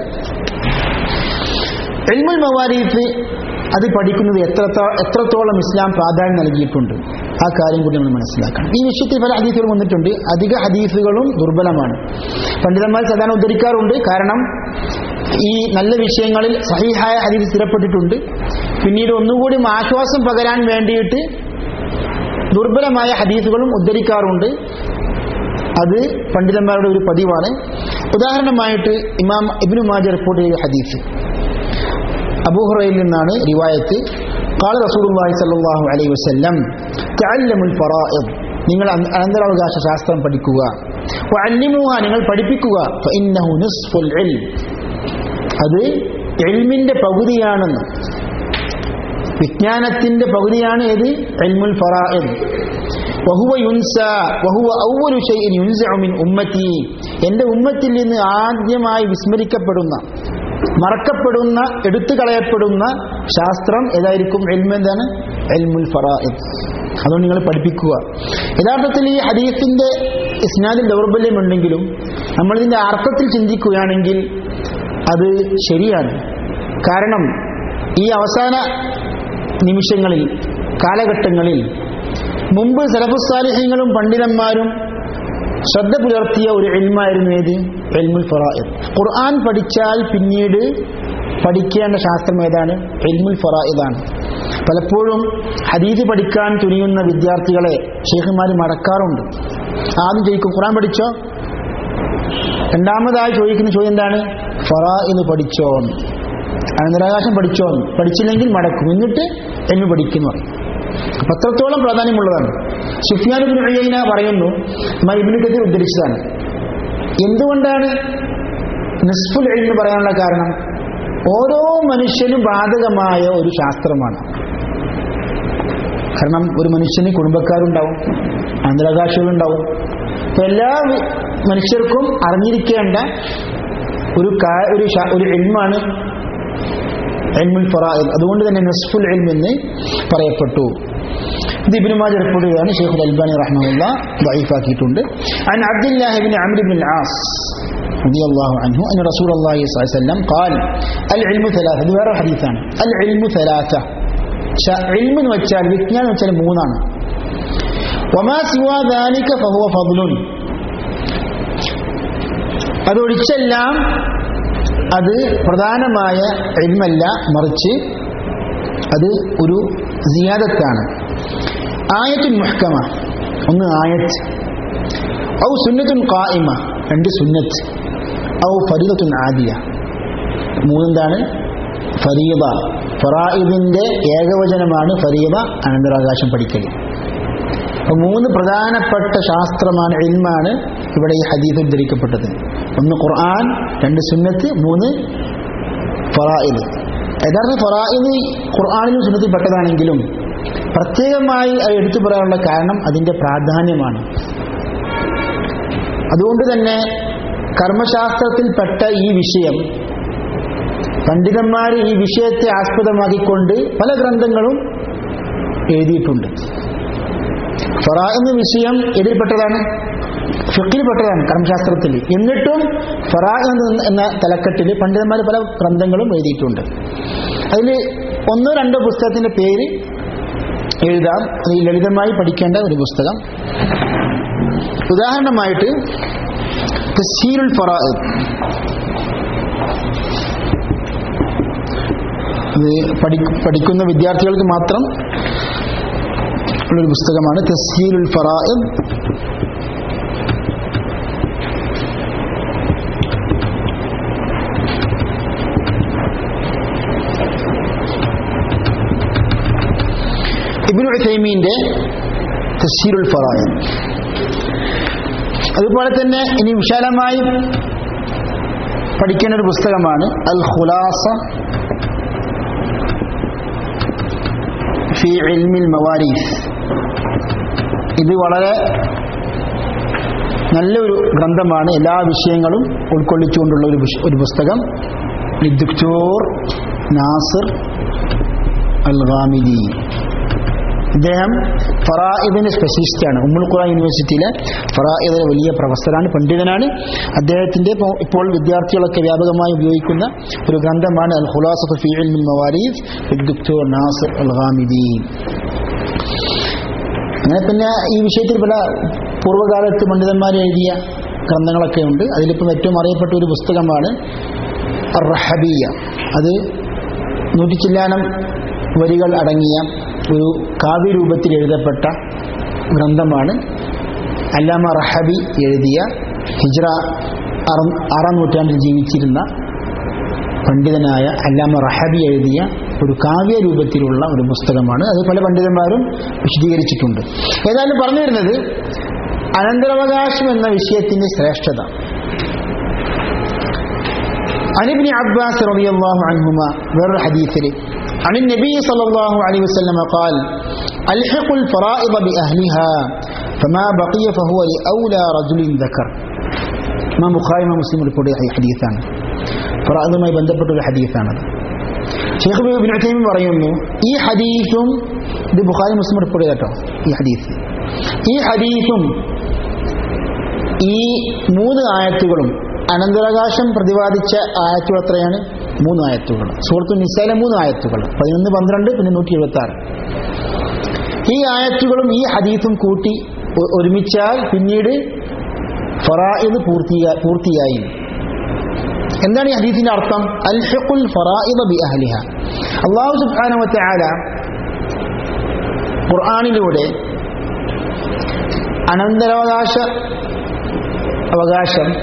എൽമുൽ മവാരീഫ് അത് പഠിക്കുന്നത് എത്ര എത്രത്തോളം ഇസ്ലാം പ്രാധാന്യം നൽകിയിട്ടുണ്ട് ആ കാര്യം കൂടി നമ്മൾ മനസ്സിലാക്കണം ഈ വിഷയത്തിൽ പല ഹദീസുകൾ വന്നിട്ടുണ്ട് അധിക ഹദീസുകളും ദുർബലമാണ് പണ്ഡിതന്മാർ സാധാരണ ഉദ്ധരിക്കാറുണ്ട് കാരണം ഈ നല്ല വിഷയങ്ങളിൽ സഹിഹായ ഹദീസ് സ്ഥിരപ്പെട്ടിട്ടുണ്ട് പിന്നീട് ഒന്നുകൂടി ആശ്വാസം പകരാൻ വേണ്ടിയിട്ട് ദുർബലമായ ഹദീസുകളും ഉദ്ധരിക്കാറുണ്ട് അത് പണ്ഡിതന്മാരുടെ ഒരു പതിവാണ് ഉദാഹരണമായിട്ട് ഇമാം ഇബ്നു മാജ റിപ്പോർട്ട് ചെയ്ത ഹദീസ് അബൂഹുറയിൽ നിന്നാണ് റിവായത്ത് قال رسول الله صلى الله عليه وسلم تعلموا الفرائض നിങ്ങൾ അനന്തരാവകാശ ശാസ്ത്രം പഠിക്കുക വഅല്ലിമുഹ നിങ്ങൾ പഠിപ്പിക്കുക فإنه نصف العلم അത് എൽമിന്റെ പകുതിയാണെന്ന് വിജ്ഞാനത്തിന്റെ പകുതിയാണ് ഏത് എൽമുൽ ഫറാഇദ് വഹുവ യുൻസ വഹുവ ഔവലു ഷൈഇൻ യുൻസഉ മിൻ ഉമ്മത്തി എൻ്റെ ഉമ്മത്തിൽ നിന്ന് ആദ്യമായി വിസ്മരിക്കപ്പെടുന്ന മറക്കപ്പെടുന്ന എടുത്തു കളയപ്പെടുന്ന ശാസ്ത്രം ഏതായിരിക്കും എൽമ എന്താണ് എൽമുൽ ഫറാഇദ് അതുകൊണ്ട് നിങ്ങൾ പഠിപ്പിക്കുക യഥാർത്ഥത്തിൽ ഈ ഹദീസിന്റെ ഇസ്നാദിൽ ദൗർബല്യമുണ്ടെങ്കിലും നമ്മളിതിന്റെ അർത്ഥത്തിൽ ചിന്തിക്കുകയാണെങ്കിൽ അത് ശരിയാണ് കാരണം ഈ അവസാന നിമിഷങ്ങളിൽ കാലഘട്ടങ്ങളിൽ മുമ്പ് സലഫുസാലിഹ്യങ്ങളും പണ്ഡിതന്മാരും ശ്രദ്ധ പുലർത്തിയ ഒരു എൽമായിരുന്നു ഏത് എൽമുൽ ഫറായിദ് ഖുർആൻ പഠിച്ചാൽ പിന്നീട് പഠിക്കേണ്ട ശാസ്ത്രം ഏതാണ് എൽമുൽ ഫറായിദാണ് പലപ്പോഴും ഹദീദ് പഠിക്കാൻ തുനിയുന്ന വിദ്യാർത്ഥികളെ ഷെയ്ഖുമാർ മടക്കാറുണ്ട് ആദ്യം ചോദിക്കും ഖുർആൻ പഠിച്ചോ രണ്ടാമതായി ചോദിക്കുന്ന ചോദ്യം എന്താണ് ഫറായിദ് പഠിച്ചോ അനന്തരാകാശം പഠിച്ചോ പഠിച്ചില്ലെങ്കിൽ മടക്കും എന്നിട്ട് എന്നു പഠിക്കുന്നു പറയും അപ്പൊ അത്രത്തോളം പ്രാധാന്യമുള്ളതാണ് സുഫിയാൻ ഇബ്നു ഉയൈന പറയുന്നു ഇബ്നു കഥീർ ഉദ്ധരിച്ചതാണ് എന്തുകൊണ്ടാണ് നിസ്ഫുൽ എന്ന് പറയാനുള്ള കാരണം ഓരോ മനുഷ്യനും ബാധകമായ ഒരു ശാസ്ത്രമാണ് കാരണം ഒരു മനുഷ്യന് കുടുംബക്കാരുണ്ടാവും അന്തരാകാശികളുണ്ടാവും അപ്പൊ എല്ലാ മനുഷ്യർക്കും അറിഞ്ഞിരിക്കേണ്ട ഒരു ഒരു ഒരു എൽമാണ് എൽമുൽ ഫറായിദ് അതുകൊണ്ട് തന്നെ നസ്ഫുൽ എൽം എന്ന് പറയപ്പെട്ടു ഇത് ഇബ്നു മാജ റിപ്പോർട്ട് ചെയ്താണ് ഷെയ്ഖുൽ അൽബാനി റഹ്മഹുല്ല ദഈഫാക്കിയിട്ടുണ്ട് عن عبد الله بن عمرو بن العاص رضي الله عنه أن رسول الله صلى الله عليه وسلم قال العلم ثلاثة ഇത് വേറെ ഹദീസാണ് العلم ثلاثة علم എന്ന് വെച്ചാൽ വിജ്ഞാനം എന്ന് വെച്ചാൽ മൂന്നാണ് وما سوى ذلك فهو فضل അതൊഴിച്ചെല്ലാം അത് പ്രധാനമായ എൽമല്ല മറിച്ച് അത് ഒരു സിയാദത്താണ് ആയത്തുൻ മുഹ്കമ ഒന്ന് ആയത്ത് ഔ സുന്നത്തുൻ ഖായിമ രണ്ട് സുന്നത്ത് ഔ ഫരീദത്തുൻ ആദിയ മൂന്നെന്താണ് ഫരീദ ഫറായിദിന്റെ ഏകവചനമാണ് ഫരീദ അനന്തരാകാശം പഠിക്കൽ അപ്പൊ മൂന്ന് പ്രധാനപ്പെട്ട ശാസ്ത്രമാണ് എൽമാണ് ഇവിടെ ഈ ഹദീസ് ഉദ്ധരിക്കപ്പെട്ടത് ഒന്ന് ഖുർആൻ രണ്ട് സുന്നത്ത് മൂന്ന് ഫറായിദ് യഥാർത്ഥ ഫറായിദ് ഖുർആാനിലും സുന്നത്തിൽ പെട്ടതാണെങ്കിലും പ്രത്യേകമായി അത് എടുത്തു പറയാനുള്ള കാരണം അതിന്റെ പ്രാധാന്യമാണ് അതുകൊണ്ട് തന്നെ കർമ്മശാസ്ത്രത്തിൽപ്പെട്ട ഈ വിഷയം പണ്ഡിതന്മാർ ഈ വിഷയത്തെ ആസ്പദമാക്കിക്കൊണ്ട് പല ഗ്രന്ഥങ്ങളും എഴുതിയിട്ടുണ്ട് ഫറ എന്ന വിഷയം ഇതിൽപ്പെട്ടതാണ് ഫിക്കിൽപ്പെട്ടതാണ് കർമ്മശാസ്ത്രത്തിൽ എന്നിട്ടും ഫറ എന്ന തലക്കെട്ടിൽ പണ്ഡിതന്മാർ പല ഗ്രന്ഥങ്ങളും എഴുതിയിട്ടുണ്ട് അതിൽ ഒന്നോ രണ്ടോ പുസ്തകത്തിന്റെ പേര് എഴുതാം അത് ലളിതമായി പഠിക്കേണ്ട ഒരു പുസ്തകം ഉദാഹരണമായിട്ട് തസീരുൽ ഫറാഇദ് ഇത് പഠിക്കുന്ന വിദ്യാർത്ഥികൾക്ക് മാത്രം ഉള്ളൊരു പുസ്തകമാണ് തസീലുൽ ഫറാഇദ് ഇബ്നു ഉസൈമീന്റെ തസീറുൽ ഫറായിദ് അതുപോലെ തന്നെ ഇനി വിശാലമായി പഠിക്കേണ്ട ഒരു പുസ്തകമാണ് അൽ ഖുലാസ ഫി ഇൽമിൽ മവാരീസ് ഇത് വളരെ നല്ലൊരു ഗ്രന്ഥമാണ് എല്ലാ വിഷയങ്ങളും ഉൾക്കൊള്ളിച്ചുകൊണ്ടുള്ള ഒരു ഒരു പുസ്തകം للدكتور നാസിർ അൽ ഗാമിദി ഇദ്ദേഹം ഫറായിദിന് സ്പെഷ്യലിസ്റ്റാണ് ഉമ്മുൽ ഖുറ യൂണിവേഴ്സിറ്റിയിലെ ഫറായിദിലെ വലിയ പ്രൊഫസറാണ് പണ്ഡിതനാണ് അദ്ദേഹത്തിന്റെ ഇപ്പോൾ- ഇപ്പോൾ വിദ്യാർത്ഥികളൊക്കെ വ്യാപകമായി ഉപയോഗിക്കുന്ന ഒരു ഗ്രന്ഥമാണ് അൽ ഖുലാസത്ത് ഫി ഇൽമിൽ മവാരീദ് ദുക്തോർ നാസിർ അൽ ഗാമിദി അങ്ങനെ പിന്നെ ഈ വിഷയത്തിൽ പല പൂർവ്വകാലത്ത് പണ്ഡിതന്മാർ എഴുതിയ ഗ്രന്ഥങ്ങളൊക്കെ ഉണ്ട് അതിലിപ്പം ഏറ്റവും അറിയപ്പെട്ട ഒരു പുസ്തകമാണ് റഹബിയ അത് നൂറ്റി ചില്ലാനം വരികൾ അടങ്ങിയ ഒരു കാവ്യരൂപത്തിൽ എഴുതപ്പെട്ട ഗ്രന്ഥമാണ് അല്ലാമ റഹബി എഴുതിയ ഹിജ്റ അറ- ആറാം നൂറ്റാണ്ടിൽ ജീവിച്ചിരുന്ന പണ്ഡിതനായ അല്ലാമ റഹബി എഴുതിയ ഒരു കാവ്യ രൂപത്തിലുള്ള ഒരു പുസ്തകമാണ് അത് പല പണ്ഡിതന്മാരും വിശദീകരിച്ചിട്ടുണ്ട് ഏതായാലും പറഞ്ഞു വരുന്നത് അനന്തരാവകാശം എന്ന വിഷയത്തിന്റെ ശ്രേഷ്ഠത عن ابن عباس رضي الله عنهما غير الحديث لي عن النبي صلى الله عليه وسلم قال ألحقوا الفرائض بأهلها فما بقي فهو لأولى رجل ذكر ما بخاري ما مسلم റിപ്പോർട്ട് ചെയ്ത ഹദീസാണ് ഫറാദുമായി ബന്ധപ്പെട്ട ഒരു ഹദീസാണത് ഷെയ്ഖ് ഇബ്നു ഉത്തൈമീൻ പറയുന്നു ഈ ഹദീസും ഇത് ബുഖാരി മുസ്ലിം റിപ്പോർട്ട് ചെയ്തട്ടോ ഈ ഹദീസ് ഈ ഹദീസും ഈ മൂന്ന് ആയത്തുകളും അനന്തരാകാശം പ്രതിപാദിച്ച ആയത്തുകൾ എത്രയാണ് മൂന്ന് ആയത്തുകൾ സുഹൃത്തു നിസ്സയിലെ മൂന്ന് ആയത്തുകൾ പതിനൊന്ന് പന്ത്രണ്ട് പിന്നെ നൂറ്റി എഴുപത്തി ആറ് ഈ ആയത്തുകളും ഈ ഹദീസും കൂട്ടി ഒ- ഒരുമിച്ചാൽ പിന്നീട് ഫറായിദ് പൂർത്തിയാ പൂർത്തിയായി എന്താണ് ഈ ഹദീസിന്റെ അർത്ഥം അൽഹഖുൽ ഫറായിദ ബി അഹ്ലിഹ അല്ലാഹു സുബ്ഹാനഹു വ തആല ഖുർആനിലൂടെ അനന്തരാവകാശ അവകാശം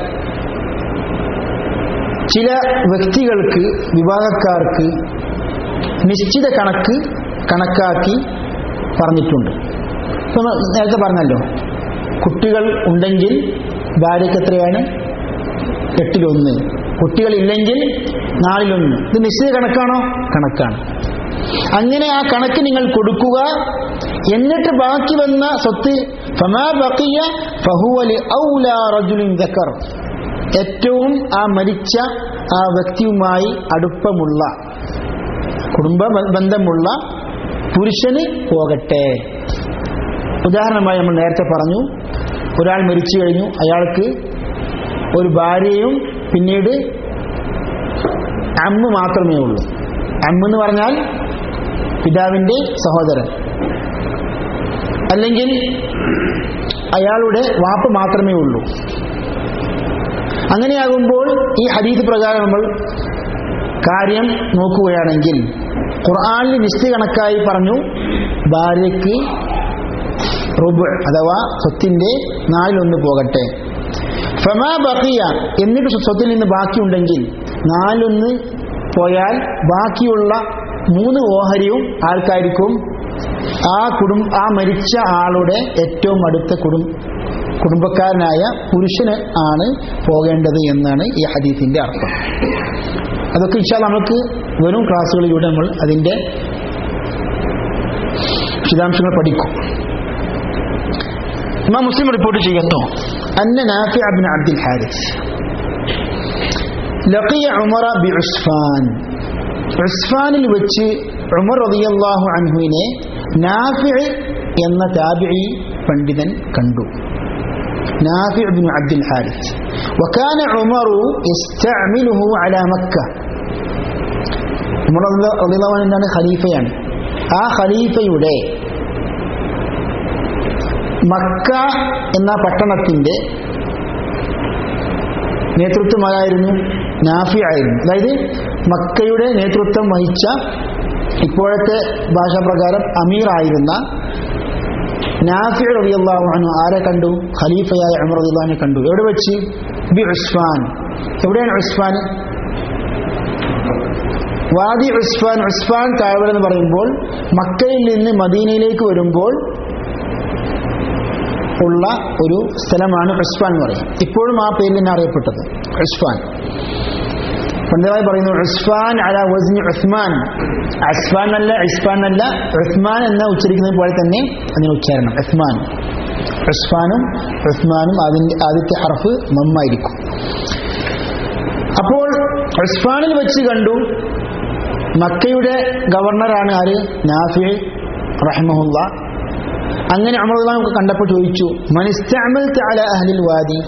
ചില വ്യക്തികൾക്ക് വിഭാഗക്കാർക്ക് നിശ്ചിത കണക്ക് കണക്കാക്കി പറഞ്ഞിട്ടുണ്ട് ഇപ്പൊ നമ്മൾ നേരത്തെ പറഞ്ഞല്ലോ കുട്ടികൾ ഉണ്ടെങ്കിൽ ഭാര്യയ്ക്ക് എത്രയാണ് എട്ടിലൊന്ന് കുട്ടികളില്ലെങ്കിൽ നാലിലൊന്ന് ഇത് നിശ്ചിത കണക്കാണോ കണക്കാണ് അങ്ങനെ ആ കണക്ക് നിങ്ങൾ കൊടുക്കുക എന്നിട്ട് ബാക്കി വന്ന സ്വത്ത് ഫമാ ബഖിയ ഫഹുവ ലിഔലാ റജുലിൻ ദക്കർ ഏറ്റവും ആ മരിച്ച ആ വ്യക്തിയുമായി അടുപ്പമുള്ള കുടുംബ ബ- ബന്ധമുള്ള പുരുഷന് പോകട്ടെ ഉദാഹരണമായി നമ്മൾ നേരത്തെ പറഞ്ഞു ഒരാൾ മരിച്ചു കഴിഞ്ഞു അയാൾക്ക് ഒരു ഭാര്യയും പിന്നീട് അമ്മ മാത്രമേ ഉള്ളൂ അമ്മ എന്ന് പറഞ്ഞാൽ പിതാവിന്റെ സഹോദരൻ അല്ലെങ്കിൽ അയാളുടെ വാപ്പ മാത്രമേ ഉള്ളൂ അങ്ങനെയാകുമ്പോൾ ഈ ഹദീസ് പ്രകാരം നമ്മൾ കാര്യം നോക്കുകയാണെങ്കിൽ ഖുർആാനിൽ നിശ്ചയ കണക്കായി പറഞ്ഞു ഭാര്യയ്ക്ക് റുബ് അഥവാ സ്വത്തിന്റെ നാലിലൊന്ന് പോകട്ടെ ഫമാ ബഖിയ എന്നിട്ട് സ്വത്തിൽ നിന്ന് ബാക്കിയുണ്ടെങ്കിൽ നാലൊന്ന് പോയാൽ ബാക്കിയുള്ള മൂന്ന് ഓഹരിയും ആൾക്കാർക്കും ആ കുടുംബ ആ മരിച്ച ആളുടെ ഏറ്റവും അടുത്ത കുടും കുടുംബക്കാരനായ പുരുഷന് ആണ് പോകേണ്ടത് എന്നാണ് ഈ ഹദീസിന്റെ അർത്ഥം അതൊക്കെ ഇച്ചാൽ നമുക്ക് വെറും ക്ലാസ്സുകളിലൂടെ നമ്മൾ അതിന്റെ വിശദാംശങ്ങൾ പഠിക്കും ഇമാം മുസ്ലിം റിപ്പോർട്ട് ചെയ്യുന്നു അന്ന നാഫി അബ്ൻ അബ്ദുൽ ഹാരിസ് ലഖിയ ഉമറ ബി ഉസ്ഫാൻ ഉസ്ഫാനിൽ വെച്ച് ഉമർ റളിയല്ലാഹു അൻഹുവിനെ നാഫി എന്ന താബിഈ പണ്ഡിതൻ കണ്ടു نافع بن عبد الحارث وكان عمر يستعمله على مكة ഉമർ റളിയല്ലാഹു അൻഹു എന്താണ് ഖലീഫയാണ് ആ ഖലീഫയുടെ മക്ക എന്ന പട്ടണത്തിന്റെ നേതൃത്വം ആരായിരുന്നു നാഫി ആയിരുന്നു അതായത് മക്കയുടെ നേതൃത്വം വഹിച്ച ഇപ്പോഴത്തെ ഭാഷാപ്രകാരം അമീർ ആയിരുന്ന നാഫി റളിയല്ലാഹു അൻഹു ആരെ കണ്ടു ഖലീഫയായ ഉമർ റളിയല്ലാഹു അൻഹു കണ്ടു എവിടെ വെച്ച് ബി ഉസ്ഫാൻ എവിടെയാണ് ഉസ്ഫാൻ വാദി ഉസ്ഫാൻ ഉസ്ഫാൻ താഴ്വര എന്ന് പറയുമ്പോൾ മക്കയിൽ നിന്ന് മദീനയിലേക്ക് വരുമ്പോൾ ഉള്ള ഒരു സ്ഥലമാണ് ഉസ്ഫാൻ എന്ന് പറയും ഇപ്പോഴും ആ പേരിൽ തന്നെ അറിയപ്പെട്ടത് ഉസ്ഫാൻ പണ്ഡിതമായി പറയുന്നു ഉസ്ഫാൻ അല വസ്നി ഉസ്മാൻ അസ്ഫാൻ അല്ല ഇസ്ഫാൻ അല്ല ഉസ്മാൻ എന്ന ഉച്ചരിക്കുന്നത് പോലെ തന്നെ അതിന് ഉച്ചാരണം ഉസ്മാൻ ഉസ്ഫാനും ഉസ്മാനും അതിന്റെ ആദ്യത്തെ ഹർഫ് മമ്മായിരിക്കും അപ്പോൾ ഉസ്ഫാനിൽ വെച്ച് കണ്ടു മക്കയുടെ ഗവർണറാണ് ആര് നാഫി റഹ്മുല്ല അങ്ങനെ അമറുല്ലാഹ് കണ്ടപ്പോൾ ചോദിച്ചു മനിസ്തഅമൽ അല അഹ്ലിൽ വാദി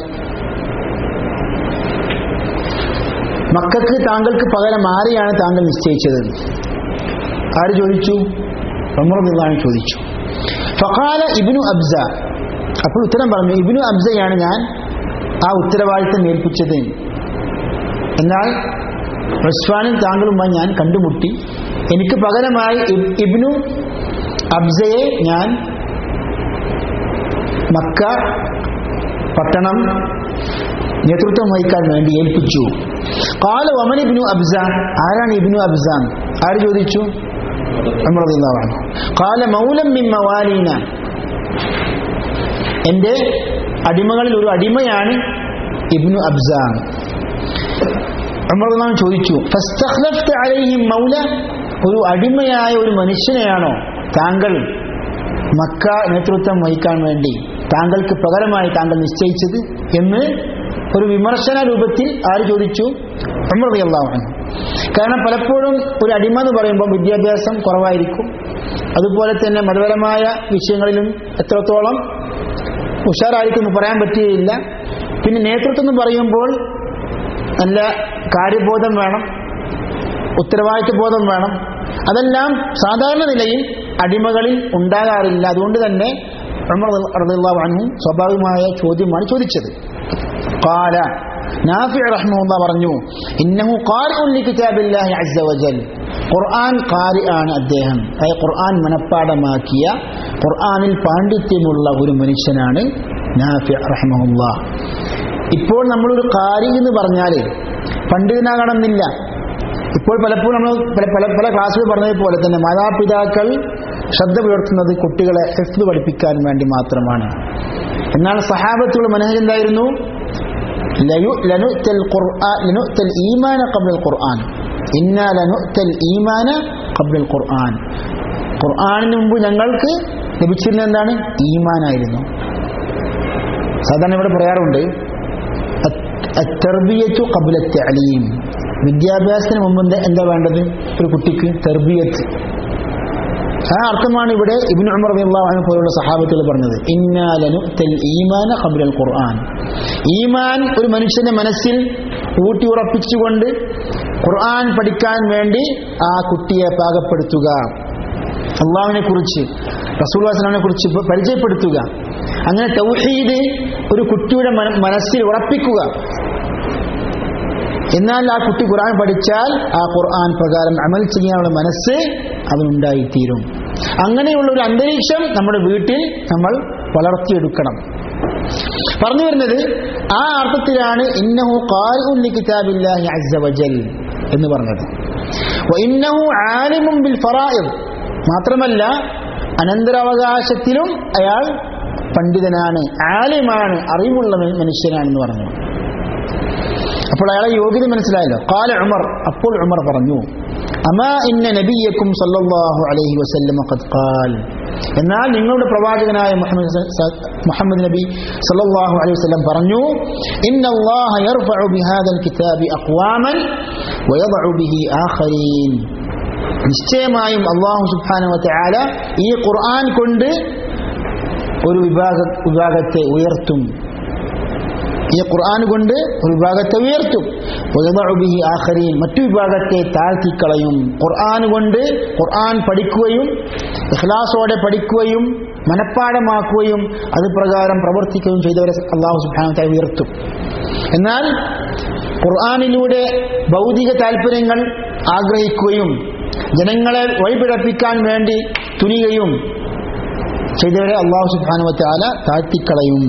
മക്കൾക്ക് താങ്കൾക്ക് പകരം ആരെയാണ് താങ്കൾ നിശ്ചയിച്ചത് ആര് ചോദിച്ചു അമറുല്ലാഹ് ചോദിച്ചു ഫഖാല ഇബ്നു അബ്സ അപ്പോൾ ഉത്തരം പറഞ്ഞു ഇബ്നു അബ്സയാണ് ഞാൻ ആ ഉത്തരവാദിത്തം ഏൽപ്പിച്ചത് എന്നാൽ റസ്വാനും താങ്കളുമായി ഞാൻ കണ്ടുമുട്ടി എനിക്ക് പകരമായി ഇബ്- ഇബ്നു അബ്സയെ ഞാൻ മക്ക പട്ടണം നേതൃത്വം വഹിക്കാൻ വേണ്ടി ഏൽപ്പിച്ചു കാല വമൻ ഇബ്നു അബ്സ ആരാണ് ഇബ്നു അബ്സ ആര് ചോദിച്ചു ഉമർ റളിയല്ലാഹു അൻഹു കാല മൗലം മിൻ മവാലീന എൻ്റെ അടിമകളിൽ ഒരു അടിമയാണ് ഇബ്നു അബ്സ ഉമർ റളിയല്ലാഹു അൻഹു ചോദിച്ചു ഫസ്തഖ്ലഫ്ത അലൈഹിം മൗല ഒരു അടിമയായ ഒരു മനുഷ്യനെയാണോ താങ്കൾ മക്ക നേതൃത്വം വഹിക്കാൻ വേണ്ടി താങ്കൾക്ക് പകരമായി താങ്കൾ നിശ്ചയിച്ചത് എന്ന് ഒരു വിമർശന രൂപത്തിൽ ആര് ചോദിച്ചു ഉമർ റളിയല്ലാഹു അൻഹു കാരണം പലപ്പോഴും ഒരു അടിമ എന്ന് പറയുമ്പോൾ വിദ്യാഭ്യാസം കുറവായിരിക്കും അതുപോലെ തന്നെ മതപരമായ വിഷയങ്ങളിലും എത്രത്തോളം ഉഷാറായിരിക്കും എന്ന് പറയാൻ പറ്റുകയില്ല പിന്നെ നേതൃത്വം എന്ന് പറയുമ്പോൾ നല്ല കാര്യബോധം വേണം ഉത്തരവാദിത്വ ബോധം വേണം അതെല്ലാം സാധാരണ നിലയിൽ അടിമകളിൽ ഉണ്ടാകാറില്ല അതുകൊണ്ട് തന്നെ ഉമർ റളിയല്ലാഹു അൻഹു സ്വാഭാവികമായ ചോദ്യമാണ് ചോദിച്ചത് قال നാഫി റഹ്മുള്ള പറഞ്ഞു ഇന്നഹു ഖാരിഉൻ ലികിതാബില്ലാഹി അസ്സ വജൽ ഖുർആൻ ഖാരി ആണ് അദ്ദേഹം അതായത് ഖുർആൻ മനഃപ്പാടമാക്കിയ ഖുർആനിൽ പാണ്ഡിത്യമുള്ള ഒരു മനുഷ്യനാണ് നാഫി റഹ്മുള്ള ഇപ്പോൾ നമ്മളൊരു ഖാരി എന്ന് പറഞ്ഞാൽ പണ്ഡിതനാകണമെന്നില്ല ഇപ്പോൾ പലപ്പോഴും നമ്മൾ പല പല പല ക്ലാസ്സുകൾ പറഞ്ഞതുപോലെ തന്നെ മാതാപിതാക്കൾ ശ്രദ്ധ പുലർത്തുന്നത് കുട്ടികളെ ഹെഫ്ത് പഠിപ്പിക്കാൻ വേണ്ടി മാത്രമാണ് എന്നാൽ സഹാബത്തുള്ള മനസ്സിൽ എന്തായിരുന്നു ലയു ലനുത്തൽ ഖുർആൻ ലനുത്തൽ ഈമാന ഖബ്ലൽ ഖുർആൻ ഇന്നാ ലനുത്തൽ ഈമാന ഖബ്ലൽ ഖുർആൻ ഖുർആനിന് മുമ്പ് ഞങ്ങൾക്ക് ലഭിച്ചിരുന്നത് എന്താണ് ഈമാനായിരുന്നു സാധാരണ ഇവിടെ പറയാറുണ്ട് തെർബിയത്തു കബുല തലീം വിദ്യാഭ്യാസത്തിന് മുമ്പ് എന്താ എന്താ വേണ്ടത് ഒരു കുട്ടിക്ക് തെർബിയത്ത് ആ അർത്ഥമാണ് ഇവിടെ ഇബിൻ ഉമർ റളിയല്ലാഹു പോലുള്ള സഹാബത്തുകൾ പറഞ്ഞത് ഇന്നാലനുത്തൽ ഈമാന ഖബ്ലൽ ഖുർആൻ ഈമാൻ ഒരു മനുഷ്യന്റെ മനസ്സിൽ ഊട്ടി ഉറപ്പിച്ചുകൊണ്ട് ഖുർആൻ പഠിക്കാൻ വേണ്ടി ആ കുട്ടിയെ പാകപ്പെടുത്തുക അള്ളാഹുവിനെ കുറിച്ച് റസൂൽവാസനെ കുറിച്ച് പരിചയപ്പെടുത്തുക അങ്ങനെ തൗഹീദ് ഒരു കുട്ടിയുടെ മന- മനസ്സിൽ ഉറപ്പിക്കുക എന്നാൽ ആ കുട്ടി ഖുർആൻ പഠിച്ചാൽ ആ ഖുർആൻ പ്രകാരം അമൽ ചെയ്യാനുള്ള മനസ്സ് അവനുണ്ടായിത്തീരും അങ്ങനെയുള്ള ഒരു അന്തരീക്ഷം നമ്മുടെ വീട്ടിൽ നമ്മൾ വളർത്തിയെടുക്കണം പറഞ്ഞു വരുന്നത് ആ അർത്ഥത്തിലാണ് ഇന്നഹു ഖാരിഉൻ ലികിതാബില്ലാഹി അസ്സ വജൽ എന്ന് പറഞ്ഞത് വഇന്നഹു ആലിമുൻ ബിൽ ഫറായിദ് മാത്രമല്ല അനന്തരാവകാശത്തിലും അയാൾ പണ്ഡിതനാണ് ആലിമാണ് അറിവുള്ള മനുഷ്യനാണെന്ന് പറഞ്ഞു അപ്പോൾ അയാളെ യോഗ്യത മനസ്സിലായല്ലോ കാല ഉമർ അപ്പോൾ ഉമർ പറഞ്ഞു അമാ ഇന്ന നബിയക്കും സല്ലല്ലാഹു അലൈഹി വസല്ലം ഖദ് ഖാൽ എന്നാൽ നിങ്ങളുടെ പ്രവാചകനായ മുഹമ്മദ് സ- സ- മുഹമ്മദ് നബി സല്ലല്ലാഹു അലൈഹി വസല്ലം പറഞ്ഞു ഇന്നല്ലാഹ യർഫഉ ബിഹാദൽ കിതാബി അഖ്വാമൻ വയദഉ ബിഹി ആഖരീൻ നിശ്ചയമായും അള്ളാഹു സുബ്ഹാനഹു വതആല ഈ ഖുർആൻ കൊണ്ട് ഒരു വിഭാഗ വിഭാഗത്തെ ഉയർത്തും ഈ ഖുർആൻ കൊണ്ട് ഒരു വിഭാഗത്തെ ഉയർത്തും വയദഉ ബിഹി ആഖരീൻ മറ്റു വിഭാഗത്തെ താഴ്ത്തിക്കളയും ഖുർആൻ കൊണ്ട് ഖുർആൻ പഠിക്കുകയും ഇഖ്ലാസോടെ പഠിക്കുകയും മനഃപ്പാടമാക്കുകയും അത് പ്രകാരം പ്രവർത്തിക്കുകയും ചെയ്തവരെ അള്ളാഹു സുബ്ഹാനഹു വതആല ഉയർത്തും എന്നാൽ ഖുർആനിലൂടെ ഭൗതിക താല്പര്യങ്ങൾ ആഗ്രഹിക്കുകയും ജനങ്ങളെ വഴിപിഴപ്പിക്കാൻ വേണ്ടി തുനിയുകയും ചെയ്തവരെ അള്ളാഹു സുബ്ഹാനഹു വതആല താഴ്ത്തിക്കളയും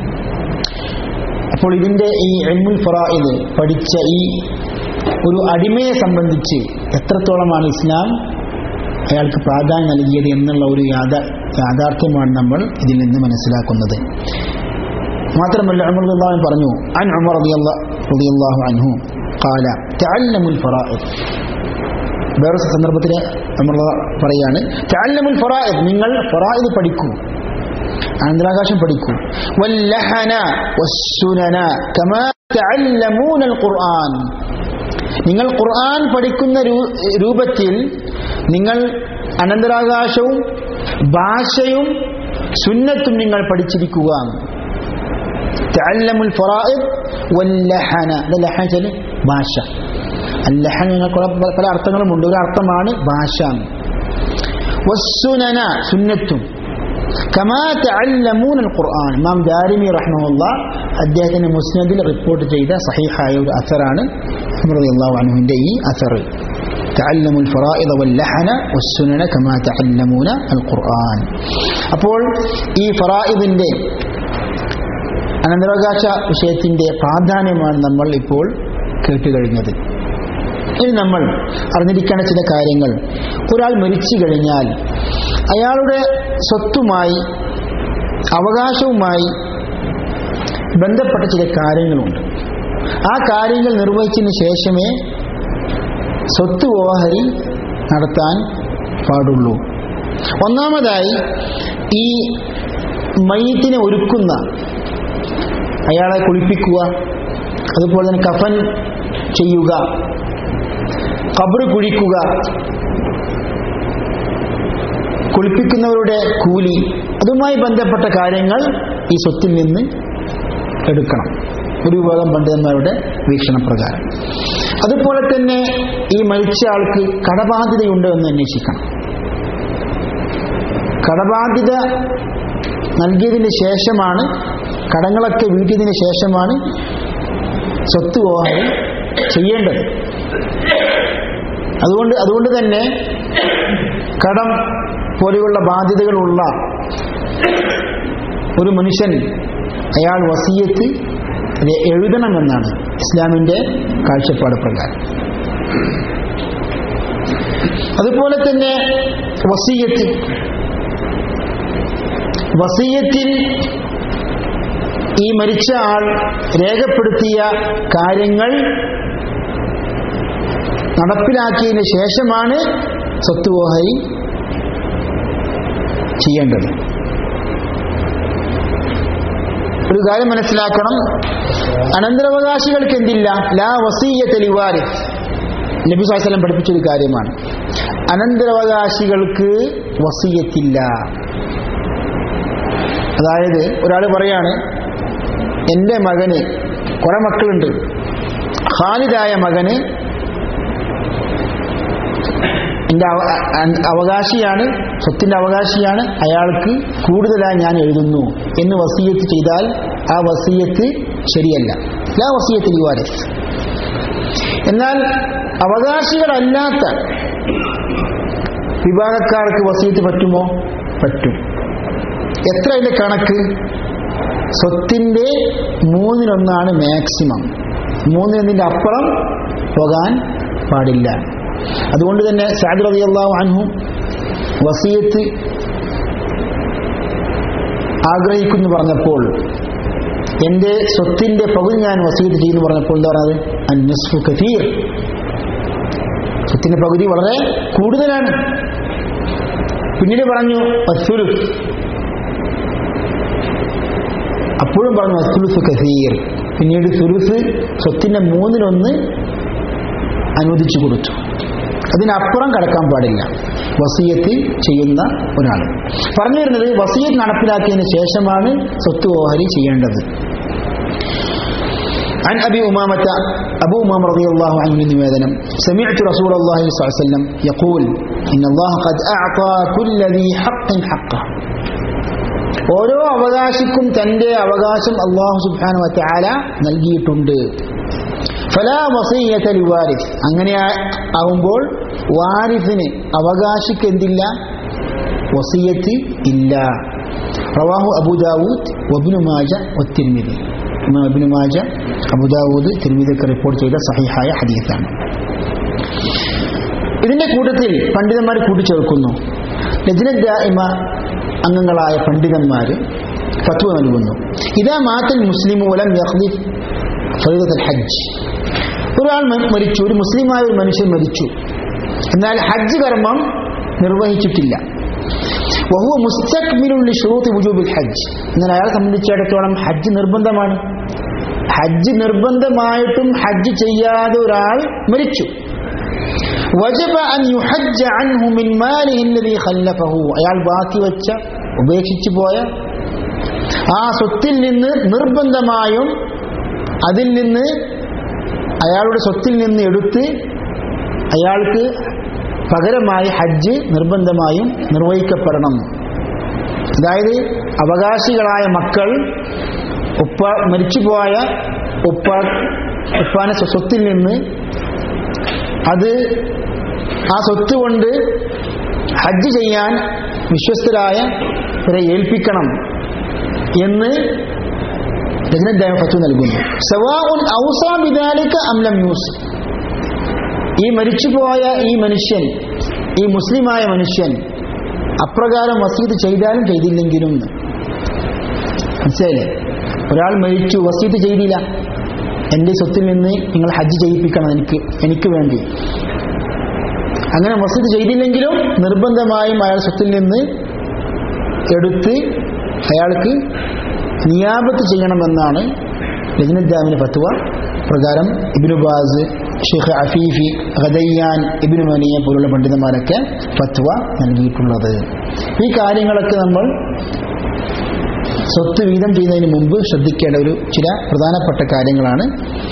അപ്പോൾ ഇതിന്റെ ഈ എൽമുൽ ഫറായിദ് പഠിച്ച ഈ ഒരു അടിമയെ സംബന്ധിച്ച് എത്രത്തോളമാണ് ഇസ്ലാം അയാൾക്ക് പ്രാധാന്യം നൽകിയത് എന്നുള്ള ഒരു യാഥാ യാഥാർത്ഥ്യമാണ് നമ്മൾ ഇതിൽ നിന്ന് മനസ്സിലാക്കുന്നത് മാത്രമല്ല ഉമർ റളിയല്ലാഹു അൻഹു പറഞ്ഞു അൻ ഉമർ റളിയല്ലാഹു അൻഹു قال تعلموا الفرائض വേറെ സന്ദർഭത്തിൽ നമ്മൾ പറയാണ് تعلموا الفرائض നിങ്ങൾ ഫറായിദ് പഠിക്കൂ അനന്തരാകാശം പഠിക്കൂ വല്ലഹന വസ്സുനന കമാ തഅല്ലമൂന القرآن നിങ്ങൾ ഖുർആൻ പഠിക്കുന്ന രൂ- രൂപത്തിൽ നിങ്ങൾ അനന്തരാകാശവും ഭാഷയും സുന്നത്തും നിങ്ങൾ പഠിച്ചിരിക്കുക തഅല്ലമുൽ ഫറായിദ് വല്ലഹന ഇത് ലഹന വെച്ചാല് ഭാഷ അല്ലഹന നിങ്ങൾക്ക് പല- പല അർത്ഥങ്ങളുമുണ്ട് ഒരു അർത്ഥമാണ് ഭാഷ വസ്സുനന സുന്നത്തും കമാ തഅല്ലമൂന ഖുർആൻ ഇമാം ദാരിമി റഹ്മഹുള്ള അദ്ദേഹത്തിന്റെ മുസ്നദിൽ റിപ്പോർട്ട് ചെയ്ത സഹീഹായ ഒരു അസറാണ് റളിയല്ലാഹു അൻഹുവിന്റെ ഈ അസർ تعلموا الفرائض واللحن والسنن كما تعلمون القرآن അപ്പോൾ ഈ ഫറായിദിന്റെ അനന്തരാവകാശ വിഷയത്തിന്റെ പ്രാധാന്യമാണ് നമ്മൾ ഇപ്പോൾ കേട്ടുകഴിഞ്ഞത് ഇനി നമ്മൾ അറിഞ്ഞിരിക്കേണ്ട ചില കാര്യങ്ങൾ ഒരാൾ മരിച്ചു കഴിഞ്ഞാൽ അയാളുടെ സ്വത്തുമായി അവകാശവുമായി ബന്ധപ്പെട്ട ചില കാര്യങ്ങളുണ്ട് ആ കാര്യങ്ങൾ നിർവഹിച്ചതിന് ശേഷമേ സ്വത്ത് ഓഹരി നടത്താൻ പാടുള്ളൂ ഒന്നാമതായി ഈ മയ്യത്തിനെ ഒരുക്കുന്ന അയാളെ കുളിപ്പിക്കുക അതുപോലെ തന്നെ കഫൻ ചെയ്യുക കബറ് കുഴിക്കുക കുളിപ്പിക്കുന്നവരുടെ കൂലി അതുമായി ബന്ധപ്പെട്ട കാര്യങ്ങൾ ഈ സ്വത്തിൽ നിന്ന് എടുക്കണം ഒരു വിഭാഗം പണ്ഡിതന്മാരുടെ വീക്ഷണപ്രകാരം അതുപോലെ തന്നെ ഈ മരിച്ച ആൾക്ക് കടബാധ്യതയുണ്ടോ എന്ന് അന്വേഷിക്കണം കടബാധ്യത നൽകിയതിന് ശേഷമാണ് കടങ്ങളൊക്കെ വീട്ടിയതിന് ശേഷമാണ് സ്വത്ത് ഓഹരി ചെയ്യേണ്ടത് അതുകൊണ്ട് അതുകൊണ്ട് തന്നെ കടം പോലെയുള്ള ബാധ്യതകളുള്ള ഒരു മനുഷ്യൻ അയാൾ വസീയത്ത് അത് എഴുതണമെന്നാണ് ഇസ്ലാമിന്റെ കാഴ്ചപ്പാട് പ്രകാരം അതുപോലെ തന്നെ വസീയത്ത് വസീയത്തിൽ ഈ മരിച്ച ആൾ രേഖപ്പെടുത്തിയ കാര്യങ്ങൾ നടപ്പിലാക്കിയതിന് ശേഷമാണ് സ്വത്ത് ഓഹരി ചെയ്യേണ്ടത് ഒരു കാര്യം മനസ്സിലാക്കണം അനന്തരാവകാശികൾക്ക് എന്തില്ല ലാ വസീയ തെളിവാരി നബി സ്വാസലം പഠിപ്പിച്ചൊരു കാര്യമാണ് അനന്തരാവകാശികൾക്ക് വസീയത്തില്ല അതായത് ഒരാൾ പറയാണ് എൻ്റെ മകന് കുറെ മക്കളുണ്ട് ഖാലിദായ മകന് എൻ്റെ അവ- അ- അവകാശിയാണ് സ്വത്തിന്റെ അവകാശിയാണ് അയാൾക്ക് കൂടുതലായി ഞാൻ എഴുതുന്നു എന്ന് വസീയത്ത് ചെയ്താൽ ആ വസീയത്ത് ശരിയല്ല ലാ വസീയത്ത് ലിവാരസ് എന്നാൽ അവകാശികളല്ലാത്ത വിഭാഗക്കാർക്ക് വസീയത്ത് പറ്റുമോ പറ്റും എത്ര അതിന്റെ കണക്ക് സ്വത്തിന്റെ മൂന്നിലൊന്നാണ് മാക്സിമം മൂന്നിലൊന്നിന്റെ അപ്പുറം പോകാൻ പാടില്ല അതുകൊണ്ട് തന്നെ സാദ് റളിയല്ലാഹു അൻഹു വസീയത്ത് ആഗ്രഹിക്കുന്നു പറഞ്ഞപ്പോൾ എന്റെ സ്വത്തിന്റെ പകുതി ഞാൻ വസീയത്ത് ചെയ്യുന്നു പറഞ്ഞപ്പോൾ എന്താ പറഞ്ഞത് അന്യസ്ഫു കഥീർ സ്വത്തിന്റെ പകുതി വളരെ കൂടുതലാണ് പിന്നീട് പറഞ്ഞു അസുലു അപ്പോഴും പറഞ്ഞു അസുലുസ് കസീർ പിന്നീട് സുലുസ് സ്വത്തിന്റെ മൂന്നിലൊന്ന് അനുവദിച്ചു കൊടുത്തു അതിനപ്പുറം കടക്കാൻ പാടില്ല വസീയത്ത് ചെയ്യുന്ന ഒരാൾ പറഞ്ഞു വരുന്നത് വസീയത്ത് നടപ്പിലാക്കിയതിന് ശേഷമാണ് സ്വത്ത് ഓഹരി ചെയ്യേണ്ടത് عن أبي أمامة أبو أمامة رضي الله عنه من نوادنا سمعت رسول الله صلى الله عليه وسلم يقول إن الله قد أعطى كل ذي حق حقه ഓരോ അവകാശിക്കും തന്റെ അവകാശം അള്ളാഹു സുബ്ഹാന വറ്റാല നൽകിയിട്ടുണ്ട് ഫലാ വസീയത ലിവാരിസ് അങ്ങനെ ആ- ആവുമ്പോൾ വാരിസിന് അവകാശിക്ക് എന്തില്ല വസീയത്ത് ഇല്ല റവാഹു അബൂദാവൂദ് വബ്നു മാജ ഒത്തിരുമിതി ഇമാം ഇബ്നു മാജ അബുദാവൂദ് തിരുമിതൊക്കെ റിപ്പോർട്ട് ചെയ്ത സഹിഹായ ഹദീസാണ് ഇതിന്റെ കൂട്ടത്തിൽ പണ്ഡിതന്മാർ കൂട്ടിച്ചേർക്കുന്നു ലജ്നദായിമ അംഗങ്ങളായ പണ്ഡിതന്മാർ ഫത്വ നൽകുന്നു ഇതാ മാറ്റൽ മുസ്ലിം വലം യഖ്ലിഫ് ഫരീദത്തുൽ ഹജ്ജ് ഒരാൾ മ- മരിച്ചു ഒരു മുസ്ലിമായ ഒരു മനുഷ്യൻ മരിച്ചു എന്നാൽ ഹജ്ജ് കർമ്മം നിർവഹിച്ചിട്ടില്ല വഹുവ മുസ്തക്മിലുള്ളി ഷുറൂത്ത് വുജൂബിൽ ഹജ്ജ് എന്നാൽ അയാളെ സംബന്ധിച്ചിടത്തോളം ഹജ്ജ് നിർബന്ധമാണ് ഹജ്ജ് നിർബന്ധമായിട്ടും ഹജ്ജ് ചെയ്യാതെ ഒരാൾ മരിച്ചു വജബ അൻ യുഹജ്ജ അൻഹു മിൻ മാലിഹി അല്ലദീ ഖല്ലഫഹു അയാൾ ബാക്കി വെച്ച ഉപേക്ഷിച്ചു പോയ ആ സ്വത്തിൽ നിന്ന് നിർബന്ധമായും അതിൽ നിന്ന് അയാളുടെ സ്വത്തിൽ നിന്ന് എടുത്ത് അയാൾക്ക് പകരമായി ഹജ്ജ് നിർബന്ധമായും നിർവഹിക്കപ്പെടണം അതായത് അവകാശികളായ മക്കൾ ഉപ്പ മരിച്ചുപോയ ഉപ്പ ഉപ്പാനെ സ്വത്തിൽ നിന്ന് അത് ആ സ്വത്ത് കൊണ്ട് ഹജ്ജ് ചെയ്യാൻ വിശ്വസ്തരായ ഇവരെ ഏൽപ്പിക്കണം എന്ന് രജനദ്ദായം ഫത്വ നൽകുന്നു സവാഉൻ ഔസാ ബിദാലിക അംലം യൂസ് ഈ മരിച്ചുപോയ ഈ മനുഷ്യൻ ഈ മുസ്ലിമായ മനുഷ്യൻ അപ്രകാരം വസീത് ചെയ്താലും ചെയ്തില്ലെങ്കിലും എന്ന്. മനസ്സിലായില്ലേ ഒരാൾ മരിച്ചു വസീത്ത് ചെയ്തില്ല എൻ്റെ സ്വത്തിൽ നിന്ന് നിങ്ങൾ ഹജ്ജ് ചെയ്യിപ്പിക്കണം എനിക്ക് എനിക്ക് വേണ്ടി അങ്ങനെ വസീത് ചെയ്തില്ലെങ്കിലും നിർബന്ധമായും അയാൾ സ്വത്തിൽ നിന്ന് എടുത്ത് അയാൾക്ക് നിയാബത്ത് ചെയ്യണമെന്നാണ് ലജ്നദ്ദാമിന് ഫത്വ പ്രകാരം ഇബിനു ബാസ് ഷെയ്ഖ് അഫീഫി ഖദയ്യാൻ ഇബിനു മനിയെ പോലുള്ള പണ്ഡിതന്മാരൊക്കെ ഫത്വ നൽകിയിട്ടുള്ളത് ഈ കാര്യങ്ങളൊക്കെ നമ്മൾ സ്വത്ത് വീതം ചെയ്യുന്നതിന് മുമ്പ് ശ്രദ്ധിക്കേണ്ട ഒരു ചില പ്രധാനപ്പെട്ട കാര്യങ്ങളാണ്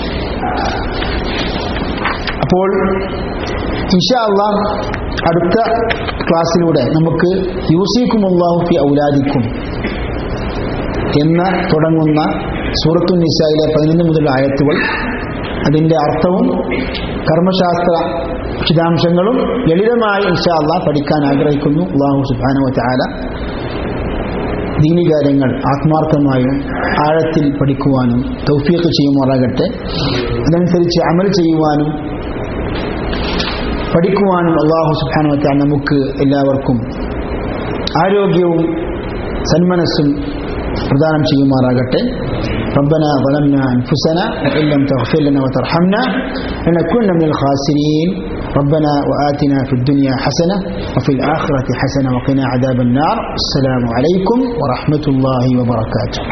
അപ്പോൾ ഇൻഷാ അള്ളാഹ് അടുത്ത ക്ലാസ്സിലൂടെ നമുക്ക് യൂസിക്കുമുള്ളാഹു ഫി ഔലാദിക്കും എന്ന് തുടങ്ങുന്ന സൂറത്തു നിസായിലെ പതിനൊന്ന് മുതൽ ആയത്തുകൾ അതിൻ്റെ അർത്ഥവും കർമ്മശാസ്ത്ര വിശദാംശങ്ങളും ലളിതമായി ഇൻഷാ അള്ളാഹ് പഠിക്കാൻ ആഗ്രഹിക്കുന്നു അള്ളാഹു സുബാനു ചാല ദീനികാര്യങ്ങൾ ആത്മാർത്ഥമായും ആഴത്തിൽ പഠിക്കുവാനും തൗഫീഖ് ചെയ്യുമാറാകട്ടെ അതനുസരിച്ച് അമൽ ചെയ്യുവാനും പഠിക്കുവാനും അള്ളാഹു സുബാനു വച്ചാൽ നമുക്ക് എല്ലാവർക്കും ആരോഗ്യവും സന്മനസ്സും പ്രദാനം ചെയ്യുമാറാകട്ടെ ربنا ظلمنا أنفسنا وإن لم تغفر لنا وترحمنا لنكن من الخاسرين ربنا وآتنا في الدنيا حسنة وفي الآخرة حسنة وقنا عذاب النار السلام عليكم ورحمة الله وبركاته